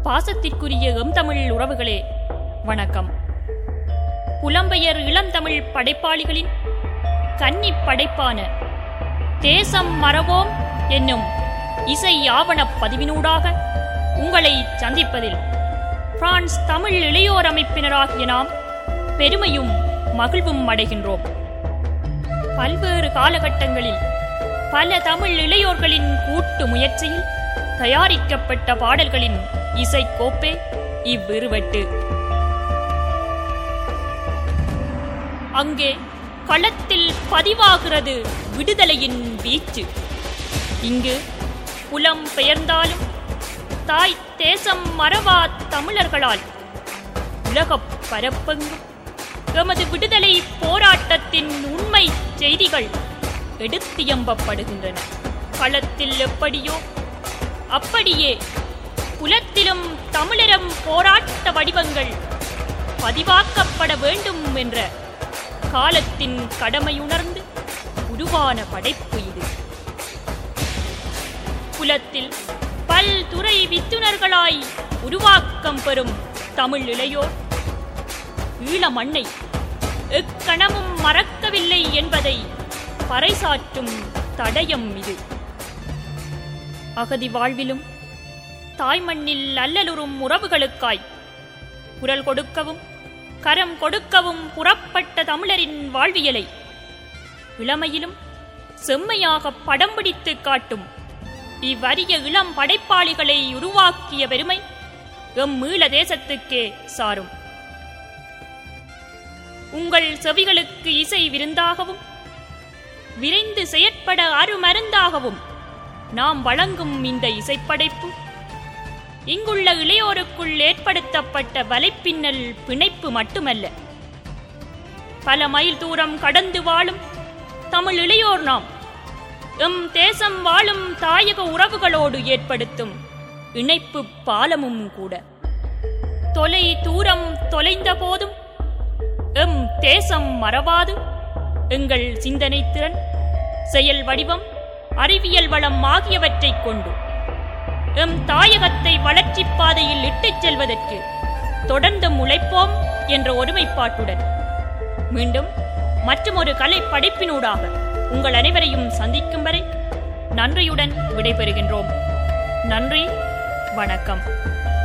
பாசத்திற்குரிய எம் தமிழ் உறவுகளே வணக்கம் புலம்பெயர் இளந்தமிழ் படைப்பாளிகளின் கன்னி படைப்பான தேசம் மறவோம் என்னும் இசை ஆவணப் பதிவினூடாக உங்களை சந்திப்பதில் பிரான்ஸ் தமிழ் இளையோர் அமைப்பினராகிய நாம் பெருமையும் மகிழ்வும் அடைகின்றோம் பல்வேறு காலகட்டங்களில் பல தமிழ் இளையோர்களின் கூட்டு முயற்சியில் தயாரிக்கப்பட்ட பாடல்களின் இசைக்கோப்பே இவ்விருவட்டு அங்கே களத்தில் பதிவாகிறது விடுதலையின் வீச்சு இங்கு புலம் பெயர்ந்தாலும் தாய் தேசம் மறவா தமிழர்களால் உலகப் பரப்பெங்கும் எமது விடுதலை போராட்டத்தின் உண்மை செய்திகள் எடுத்தியம்பப்படுகின்றன களத்தில் எப்படியோ அப்படியே புலத்திலும் தமிழரம் போராட்ட வடிவங்கள் பதிவாக்கப்பட வேண்டும் என்ற காலத்தின் கடமையுணர்ந்து உருவான படைப்பு இது புலத்தில் பல்துறை வித்துனர்களாய் உருவாக்கம் பெறும் தமிழ் இளையோர் ஈழ மண்ணை எக்கணமும் மறக்கவில்லை என்பதை பறைசாற்றும் தடயம் இது அகதி வாழ்விலும் தாய்மண்ணில் அல்லலுறும் உறவுகளுக்காய் குரல் கொடுக்கவும் கரம் கொடுக்கவும் புறப்பட்ட தமிழரின் வாழ்வியலை இளமையிலும் செம்மையாக படம் பிடித்து காட்டும் இவ்வரிய இளம் படைப்பாளிகளை உருவாக்கிய பெருமை எம் ஈழ தேசத்துக்கே சாரும் உங்கள் செவிகளுக்கு இசை விருந்தாகவும் விரைந்து செயற்பட அருமருந்தாகவும் நாம் வழங்கும் இந்த இசைப்படைப்பு இங்குள்ள இளையோருக்குள் ஏற்படுத்தப்பட்ட வலைப்பின்னல் பிணைப்பு மட்டுமல்ல பல மைல் தூரம் கடந்து வாழும் தமிழ் இளையோர் நாம் எம் தேசம் வாழும் தாயக உறவுகளோடு ஏற்படுத்தும் இணைப்பு பாலமும் கூட தொலை தூரம் தொலைந்த போதும் எம் தேசம் மறவாது எங்கள் சிந்தனை திறன் செயல் வடிவம் அறிவியல் வளம் ஆகியவற்றைக் கொண்டு எம் தாயகத்தை வளர்ச்சிப் பாதையில் இட்டுச் செல்வதற்கு தொடர்ந்து உழைப்போம் என்ற ஒருமைப்பாட்டுடன் மீண்டும் மற்றுமொரு கலை படைப்பினூடாக உங்கள் அனைவரையும் சந்திக்கும் வரை நன்றியுடன் விடைபெறுகின்றோம் நன்றி வணக்கம்